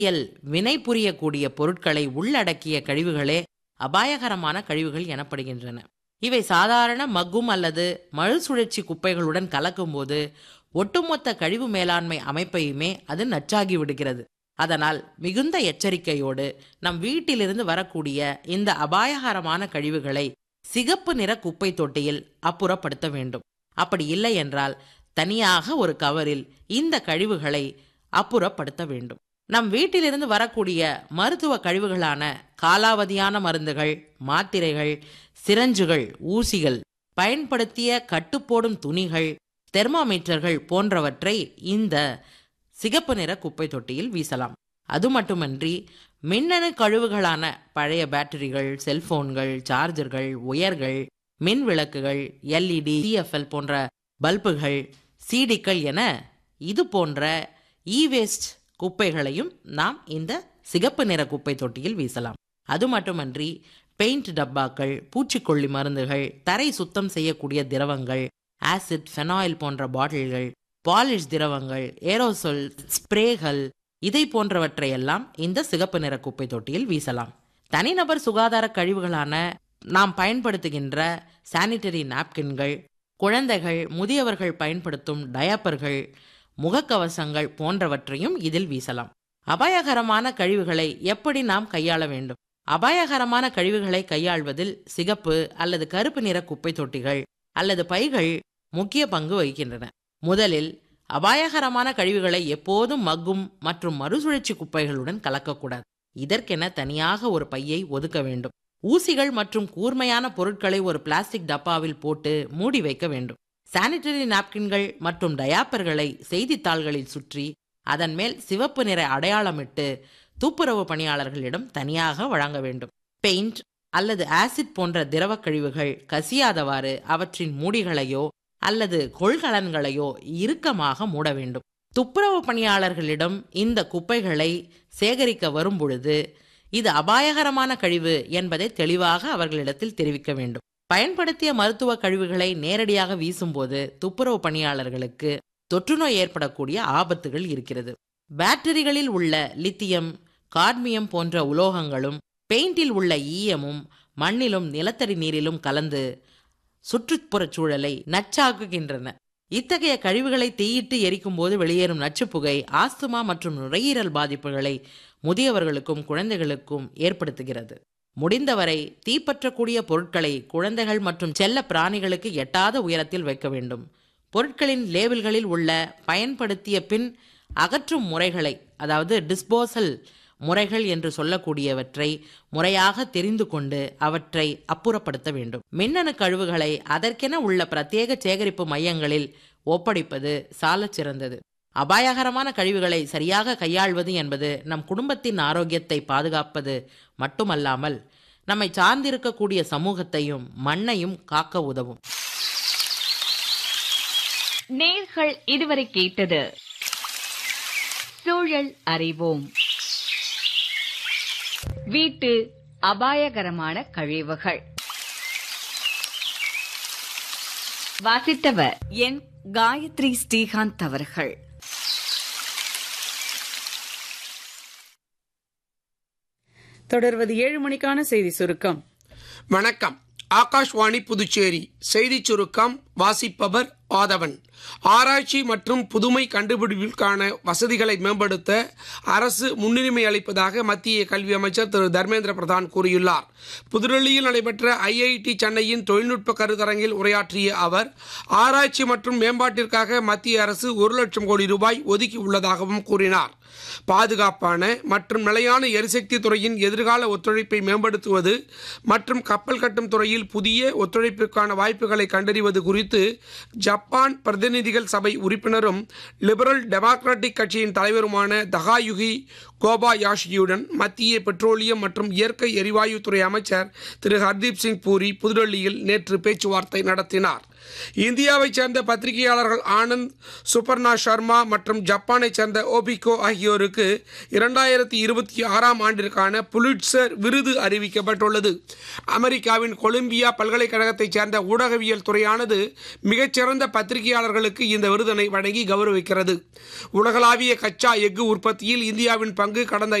இயல் வினை புரியக்கூடிய பொருட்களை உள்ளடக்கிய கழிவுகளே அபாயகரமான கழிவுகள் எனப்படுகின்றன இவை சாதாரண மக்கும் அல்லது மறுசுழற்சி குப்பைகளுடன் கலக்கும்போது ஒட்டுமொத்த கழிவு மேலாண்மை அமைப்பையுமே அது நச்சாகி விடுகிறது அதனால் மிகுந்த எச்சரிக்கையோடு நம் வீட்டிலிருந்து வரக்கூடிய இந்த அபாயகரமான கழிவுகளை சிகப்பு நிற குப்பை தொட்டியில் அப்புறப்படுத்த வேண்டும் அப்படி இல்லை என்றால் தனியாக ஒரு கவரில் இந்த கழிவுகளை அப்புறப்படுத்த வேண்டும் நம் வீட்டிலிருந்து வரக்கூடிய மருத்துவ கழிவுகளான காலாவதியான மருந்துகள் மாத்திரைகள் சிரஞ்சுகள் ஊசிகள் பயன்படுத்திய கட்டுப்போடும் துணிகள் தெர்மாமீட்டர்கள் போன்றவற்றை இந்த சிகப்பு நிற குப்பை தொட்டியில் வீசலாம் அது மட்டுமன்றி மின்னணு கழிவுகளான பழைய பேட்டரிகள் செல்போன்கள் சார்ஜர்கள் உயர்கள் மின் விளக்குகள் எல்இடி சிஎஃப்எல் போன்ற பல்புகள் சீடிக்கள் என இது போன்ற இ வேஸ்ட் குப்பைகளையும் நாம் இந்த சிகப்பு நிற குப்பை தொட்டியில் வீசலாம் அது மட்டுமன்றி பெயிண்ட் டப்பாக்கள் பூச்சிக்கொல்லி மருந்துகள் தரை சுத்தம் செய்யக்கூடிய திரவங்கள் ஆசிட் ஃபெனாயில் போன்ற பாட்டில்கள் பாலிஷ் திரவங்கள் ஏரோசோல் ஸ்ப்ரேகள் இதை போன்றவற்றையெல்லாம் இந்த சிகப்பு நிற குப்பை தொட்டியில் வீசலாம் தனிநபர் சுகாதார கழிவுகளான நாம் பயன்படுத்துகின்ற சானிட்டரி நாப்கின்கள் குழந்தைகள் முதியவர்கள் பயன்படுத்தும் டயப்பர்கள் முகக்கவசங்கள் போன்றவற்றையும் இதில் வீசலாம் அபாயகரமான கழிவுகளை எப்படி நாம் கையாள வேண்டும் அபாயகரமான கழிவுகளை கையாள்வதில் சிகப்பு அல்லது கருப்பு நிற குப்பை தொட்டிகள் அல்லது பைகள் முக்கிய பங்கு வகிக்கின்றன முதலில் அபாயகரமான கழிவுகளை எப்போதும் மக்கும் மற்றும் மறுசுழற்சி குப்பைகளுடன் கலக்கக்கூடாது இதற்கென தனியாக ஒரு பையை ஒதுக்க வேண்டும் ஊசிகள் மற்றும் கூர்மையான பொருட்களை ஒரு பிளாஸ்டிக் டப்பாவில் போட்டு மூடி வைக்க வேண்டும் சானிட்டரி நாப்கின்கள் மற்றும் டயாப்பர்களை செய்தித்தாள்களில் சுற்றி அதன் மேல் சிவப்பு நிற அடையாளமிட்டு துப்புரவு பணியாளர்களிடம் தனியாக வழங்க வேண்டும் பெயிண்ட் அல்லது ஆசிட் போன்ற திரவ கழிவுகள் கசியாதவாறு அவற்றின் மூடிகளையோ அல்லது கொள்கலன்களையோ இறுக்கமாக மூட வேண்டும் துப்புரவு பணியாளர்களிடம் இந்த குப்பைகளை சேகரிக்க வரும் பொழுது இது அபாயகரமான கழிவு என்பதை தெளிவாக அவர்களிடத்தில் தெரிவிக்க வேண்டும் பயன்படுத்திய மருத்துவ கழிவுகளை நேரடியாக வீசும்போது துப்புரவு பணியாளர்களுக்கு தொற்றுநோய் ஏற்படக்கூடிய ஆபத்துகள் இருக்கிறது பேட்டரிகளில் உள்ள லித்தியம் காட்மியம் போன்ற உலோகங்களும் பெயிண்டில் உள்ள ஈயமும் மண்ணிலும் நிலத்தடி நீரிலும் கலந்து சுற்றுப்புறச் சூழலை நச்சாக்குகின்றன இத்தகைய கழிவுகளை தீயிட்டு எரிக்கும் போது வெளியேறும் நச்சுப்புகை ஆஸ்துமா மற்றும் நுரையீரல் பாதிப்புகளை முதியவர்களுக்கும் குழந்தைகளுக்கும் ஏற்படுத்துகிறது முடிந்தவரை தீப்பற்றக்கூடிய பொருட்களை குழந்தைகள் மற்றும் செல்ல பிராணிகளுக்கு எட்டாத உயரத்தில் வைக்க வேண்டும் பொருட்களின் லேபிள்களில் உள்ள பயன்படுத்திய பின் அகற்றும் முறைகளை அதாவது டிஸ்போசல் முறைகள் என்று சொல்லக்கூடியவற்றை முறையாக தெரிந்து கொண்டு அவற்றை அப்புறப்படுத்த வேண்டும் மின்னணு கழிவுகளை அதற்கென உள்ள பிரத்யேக சேகரிப்பு மையங்களில் ஒப்படைப்பது சாலச் சிறந்தது அபாயகரமான கழிவுகளை சரியாக கையாள்வது என்பது நம் குடும்பத்தின் ஆரோக்கியத்தை பாதுகாப்பது மட்டுமல்லாமல் நம்மை சார்ந்திருக்கக்கூடிய சமூகத்தையும் மண்ணையும் காக்க உதவும் நேர்கள் இதுவரை கேட்டது சூழல் அறிவோம் வீட்டு அபாயகரமான கழிவுகள் வாசித்தவர் என் காயத்ரி ஸ்ரீகாந்த் அவர்கள் தொடர்வது ஏழு மணிக்கான செய்தி சுருக்கம் வணக்கம் ஆகாஷ்வாணி புதுச்சேரி செய்திச் சுருக்கம் வாசிப்பவர் ஆதவன் ஆராய்ச்சி மற்றும் புதுமை கண்டுபிடிப்பிற்கான வசதிகளை மேம்படுத்த அரசு முன்னுரிமை அளிப்பதாக மத்திய கல்வி அமைச்சர் திரு தர்மேந்திர பிரதான் கூறியுள்ளார் புதுடெல்லியில் நடைபெற்ற ஐஐடி சென்னையின் தொழில்நுட்ப கருத்தரங்கில் உரையாற்றிய அவர் ஆராய்ச்சி மற்றும் மேம்பாட்டிற்காக மத்திய அரசு ஒரு லட்சம் கோடி ரூபாய் ஒதுக்கி உள்ளதாகவும் கூறினார் பாதுகாப்பான மற்றும் நிலையான எரிசக்தி துறையின் எதிர்கால ஒத்துழைப்பை மேம்படுத்துவது மற்றும் கப்பல் கட்டும் துறையில் புதிய ஒத்துழைப்பிற்கான வாய்ப்புகளை கண்டறிவது குறித்து ஜப்பான் பிரதிநிதிகள் சபை உறுப்பினரும் லிபரல் டெமோக்ராட்டிக் கட்சியின் தலைவருமான தகாயுகி கோபாயாஷியுடன் மத்திய பெட்ரோலியம் மற்றும் இயற்கை எரிவாயுத்துறை அமைச்சர் திரு ஹர்தீப் சிங் பூரி புதுடெல்லியில் நேற்று பேச்சுவார்த்தை நடத்தினார் இந்தியாவைச் சேர்ந்த பத்திரிகையாளர்கள் ஆனந்த் சுபர்ணா சர்மா மற்றும் ஜப்பானைச் சேர்ந்த ஓபிகோ ஆகியோருக்கு இரண்டாயிரத்தி இருபத்தி ஆறாம் ஆண்டிற்கான புலிட்சர் விருது அறிவிக்கப்பட்டுள்ளது அமெரிக்காவின் கொலம்பியா பல்கலைக்கழகத்தைச் சேர்ந்த ஊடகவியல் துறையானது மிகச்சிறந்த பத்திரிகையாளர்களுக்கு இந்த விருதினை வழங்கி கௌரவிக்கிறது உலகளாவிய கச்சா எஃகு உற்பத்தியில் இந்தியாவின் பங்கு கடந்த